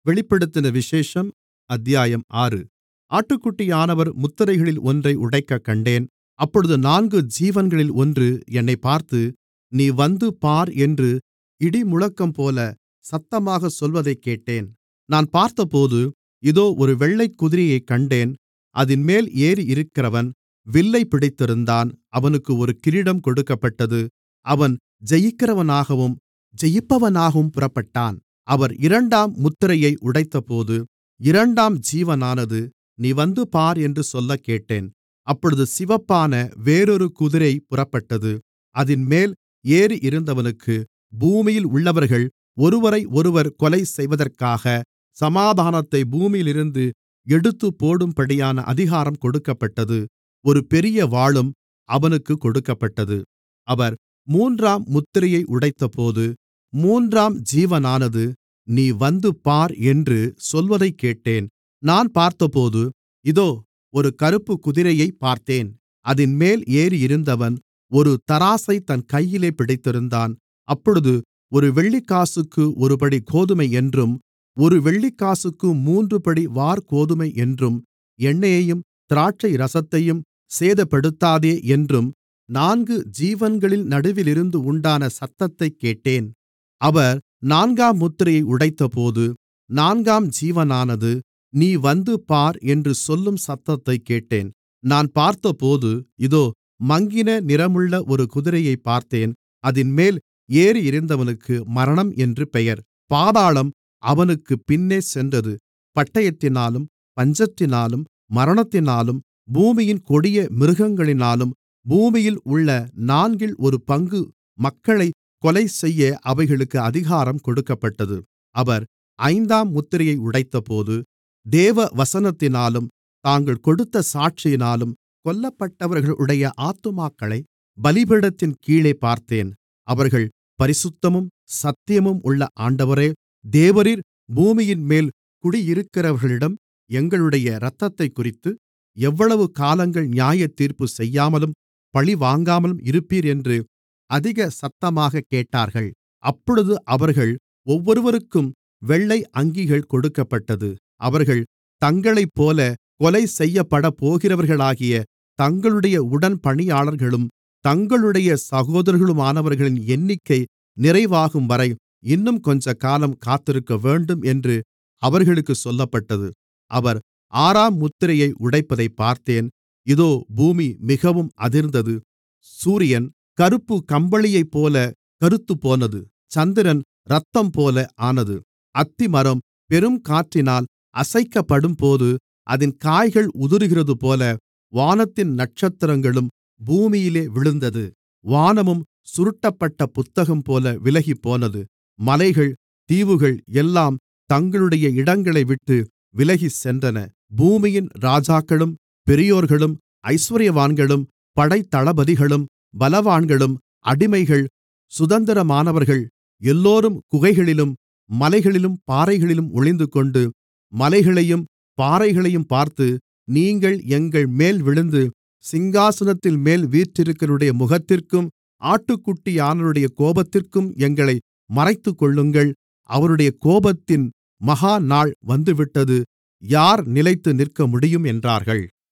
வெளிப்படுத்தின விசேஷம் அத்தியாயம் ஆறு ஆட்டுக்குட்டியானவர் முத்திரைகளில் ஒன்றை உடைக்கக் கண்டேன் அப்பொழுது நான்கு ஜீவன்களில் ஒன்று என்னைப் பார்த்து நீ வந்து பார் என்று இடிமுழக்கம்போல சத்தமாகச் சொல்வதைக் கேட்டேன் நான் பார்த்தபோது இதோ ஒரு வெள்ளைக்குதிரையைக் கண்டேன் அதின்மேல் ஏறியிருக்கிறவன் வில்லைப் பிடித்திருந்தான் அவனுக்கு ஒரு கிரீடம் கொடுக்கப்பட்டது அவன் ஜெயிக்கிறவனாகவும் ஜெயிப்பவனாகவும் புறப்பட்டான் அவர் இரண்டாம் முத்திரையை உடைத்தபோது இரண்டாம் ஜீவனானது நீ வந்து பார் என்று சொல்லக்கேட்டேன் அப்பொழுது சிவப்பான வேறொரு குதிரை புறப்பட்டது அதின்மேல் ஏறியிருந்தவனுக்கு பூமியில் உள்ளவர்கள் ஒருவரையொருவர் கொலை செய்வதற்காக சமாதானத்தை பூமியிலிருந்து எடுத்துப்போடும்படியான அதிகாரம் கொடுக்கப்பட்டது ஒரு பெரிய வாளும் அவனுக்குக் கொடுக்கப்பட்டது அவர் மூன்றாம் முத்திரையை உடைத்தபோது மூன்றாம் ஜீவனானது நீ வந்து பார் என்று சொல்வதைக் கேட்டேன் நான் பார்த்தபோது இதோ ஒரு கறுப்புக் குதிரையைப் பார்த்தேன் அதின்மேல் ஏறியிருந்தவன் ஒரு தராசைத் தன் கையிலே பிடித்திருந்தான் அப்பொழுது ஒரு வெள்ளிக்காசுக்கு ஒருபடி கோதுமை என்றும் ஒரு வெள்ளிக்காசுக்கு மூன்றுபடி வாற்கோதுமை என்றும் எண்ணெயையும் திராட்சைரசத்தையும் சேதப்படுத்தாதே என்றும் நான்கு ஜீவன்களின் நடுவிலிருந்து உண்டான சத்தத்தைக் கேட்டேன் அவர் நான்காம் முத்திரையை உடைத்தபோது நான்காம் ஜீவனானது நீ வந்து பார் என்று சொல்லும் சத்தத்தைக் கேட்டேன் நான் பார்த்தபோது இதோ மங்கின நிறமுள்ள ஒரு குதிரையைப் பார்த்தேன் அதின்மேல் ஏறியிருந்தவனுக்கு மரணம் என்று பெயர் பாதாளம் அவனுக்குப் பின்னே சென்றது பட்டயத்தினாலும் பஞ்சத்தினாலும் மரணத்தினாலும் பூமியின் கொடிய மிருகங்களினாலும் பூமியில் உள்ள நான்கில் ஒரு பங்கு மக்களைக் கொலைசெய்ய அவைகளுக்கு அதிகாரம் கொடுக்கப்பட்டது அவர் ஐந்தாம் முத்திரையை உடைத்தபோது தேவ வசனத்தினாலும் தாங்கள் கொடுத்த சாட்சியினாலும் கொல்லப்பட்டவர்களுடைய ஆத்துமாக்களைப் பலிபீடத்தின் கீழே பார்த்தேன் அவர்கள் பரிசுத்தமும் சத்தியமும் உள்ள ஆண்டவரே தேவரீர் பூமியின்மேல் குடியிருக்கிறவர்களிடம் எங்களுடைய இரத்தத்தைக்குறித்து எவ்வளவு காலங்கள் நியாயத்தீர்ப்பு செய்யாமலும் பழிவாங்காமலும் இருப்பீர் என்று அதிக சத்தமாகக் கேட்டார்கள் அப்பொழுது அவர்கள் ஒவ்வொருவருக்கும் வெள்ளை அங்கிகள் கொடுக்கப்பட்டது அவர்கள் தங்களைப்போல கொலை செய்யப்படப்போகிறவர்களாகிய தங்களுடைய உடன்பணியாளர்களும் தங்களுடைய சகோதரர்களுமானவர்களின் எண்ணிக்கை நிறைவாகும்வரை இன்னும் கொஞ்சக்காலம் காத்திருக்கவேண்டும் என்று அவர்களுக்குச் சொல்லப்பட்டது அவர் ஆறாம் முத்திரையை உடைப்பதைப் பார்த்தேன் இதோ பூமி மிகவும் அதிர்ந்தது சூரியன் கறுப்புக் கம்பளியைப்போல கறுத்துப்போனது சந்திரன் இரத்தம்போல ஆனது அத்திமரம் பெருங்காற்றினால் அசைக்கப்படும்போது அதின் காய்கள் உதிருகிறதுபோல வானத்தின் நட்சத்திரங்களும் பூமியிலே விழுந்தது வானமும் சுருட்டப்பட்ட புத்தகம்போல விலகிப்போனது மலைகள் தீவுகள் எல்லாம் தங்களுடைய இடங்களைவிட்டு விலகிச் சென்றன பூமியின் ராஜாக்களும் பெரியோர்களும் ஐசுவரியவான்களும் படைத்தளபதிகளும் பலவான்களும் அடிமைகள் சுதந்திரமானவர்கள் எல்லோரும் குகைகளிலும் மலைகளிலும் பாறைகளிலும் ஒளிந்துகொண்டு மலைகளையும் பாறைகளையும் பார்த்து நீங்கள் எங்கள் மேல் விழுந்து சிங்காசனத்தின்மேல் வீற்றிருக்கிறவருடைய முகத்திற்கும் ஆட்டுக்குட்டியானவருடைய கோபத்திற்கும் எங்களை மறைத்துக்கொள்ளுங்கள் அவருடைய கோபத்தின் மகா நாள் வந்துவிட்டது யார் நிலைத்து நிற்கமுடியும் என்றார்கள்